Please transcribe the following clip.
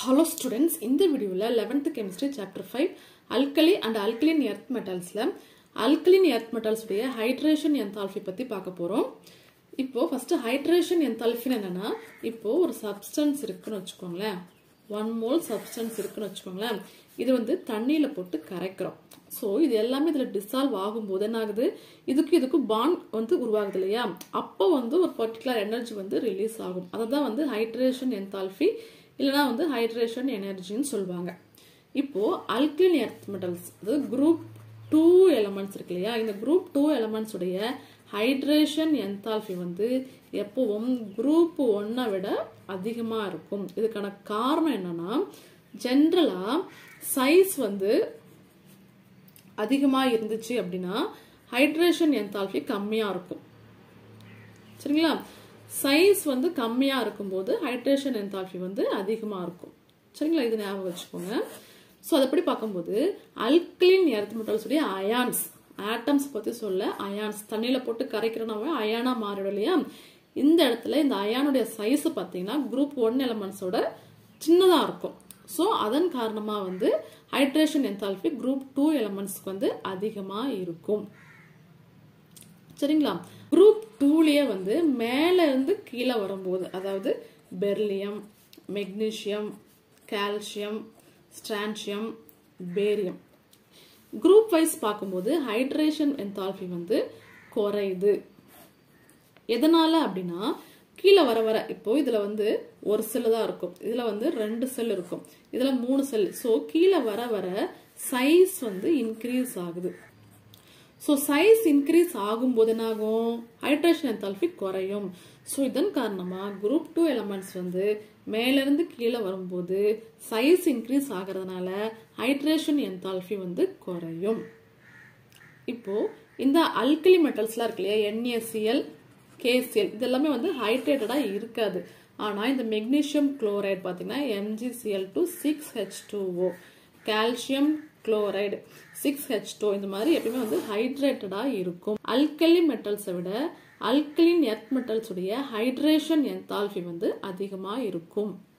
hello students இந்த வீடியோவில் eleventh chemistry chapter five alkali and alkaline earth மெட்டல்ஸில் alkaline earth மெட்டல்ஸுடைய ஹைட்ரேஷன் என்தால்ஃபி பற்றி பார்க்க போகிறோம் இப்போ ஃபர்ஸ்ட் ஹைட்ரேஷன் என்தால்ஃபின்னு என்னன்னா இப்போ ஒரு சப்ஸ்டன்ஸ் இருக்குன்னு வச்சுக்கோங்களேன் ஒன் மோல் சப்ஸ்டன்ஸ் இருக்குன்னு வச்சுக்கோங்களேன் இது வந்து தண்ணியில் போட்டு கரைக்கிறோம் ஸோ இது எல்லாமே இதில் டிசால்வ் ஆகும்போது என்ன ஆகுது இதுக்கு இதுக்கும் பாண்ட் வந்து உருவாகுது இல்லையா அப்போ வந்து ஒரு பர்டிகுலர் எனர்ஜி வந்து ரிலீஸ் ஆகும் அதை தான் வந்து ஹைட்ரேஷன் என்தால்ஃபி இல்லைனா வந்து ஹைட்ரேஷன் எனர்ஜின்னு சொல்லுவாங்க இப்போ அல்கிலின் எர்த் மெட்டல்ஸ் அதாவது குரூப் டூ எலமெண்ட்ஸ் இருக்கு இல்லையா இந்த குரூப் டூ எலமெண்ட்ஸ் உடைய ஹைட்ரேஷன் என்தால்ஃபி வந்து எப்பவும் குரூப் ஒன்னை விட அதிகமாக இருக்கும் இதுக்கான காரணம் என்னன்னா ஜென்ரலாக சைஸ் வந்து அதிகமாக இருந்துச்சு அப்படின்னா ஹைட்ரேஷன் என்தால்ஃபி கம்மியாக இருக்கும் சரிங்களா சைஸ் வந்து கம்மியாக இருக்கும்போது ஹைட்ரேஷன் என்தால்ஃபி வந்து அதிகமாக இருக்கும் சரிங்களா இது ஞாபகம் வச்சுக்கோங்க ஸோ அதப்படி பார்க்கும்போது அல்கலின் எர்த் மெட்டல்ஸுடைய அயான்ஸ் ஆட்டம்ஸ் பற்றி சொல்ல அயான்ஸ் தண்ணியில் போட்டு கரைக்கிறனாவே அயானாக மாறிடும் இல்லையா இந்த இடத்துல இந்த அயானுடைய சைஸ் பார்த்தீங்கன்னா குரூப் ஒன் எலமெண்ட்ஸோட சின்னதாக இருக்கும் ஸோ அதன் காரணமாக வந்து ஹைட்ரேஷன் என்தால்ஃபி குரூப் டூ எலமெண்ட்ஸ்க்கு வந்து அதிகமாக இருக்கும் சரிங்களா குரூப் டூலேயே வந்து மேலே இருந்து கீழே வரும்போது அதாவது beryllium magnesium calcium strontium barium group wise பார்க்கும்போது ஹைட்ரேஷன் என்தால்ஃபி வந்து குறையுது எதனால அப்படின்னா கீழே வர வர இப்போ இதுல வந்து ஒரு செல்லு தான் இருக்கும் இதுல வந்து ரெண்டு செல் இருக்கும் இதுல மூணு செல் ஸோ கீழே வர வர சைஸ் வந்து இன்க்ரீஸ் ஆகுது ஸோ சைஸ் இன்க்ரீஸ் ஆகும்போது என்ன ஆகும் ஹைட்ரேஷன் என்தால்ஃபி குறையும் ஸோ இதன் காரணமாக குரூப் டூ எலமெண்ட்ஸ் வந்து மேலேருந்து கீழே வரும்போது சைஸ் இன்க்ரீஸ் ஆகிறதுனால ஹைட்ரேஷன் என்தால்ஃபி வந்து குறையும் இப்போ இந்த அல்கலி மெட்டல்ஸ்லாம் இருக்கு இல்லையா என்ஏசிஎல் கேசிஎல் இதெல்லாமே வந்து ஹைட்ரேட்டடாக இருக்காது ஆனால் இந்த மெக்னீஷியம் குளோரைடு பார்த்தீங்கன்னா M G C L two six H two O calcium chloride six H two இந்த மாதிரி எப்பயுமே வந்து ஹைட்ரேட்டடாக இருக்கும் அல்கலி மெட்டல்ஸை விட அல்கலின் எர்த் மெட்டல்ஸ் உடைய ஹைட்ரேஷன் என்தால்ஃபி வந்து அதிகமாக இருக்கும்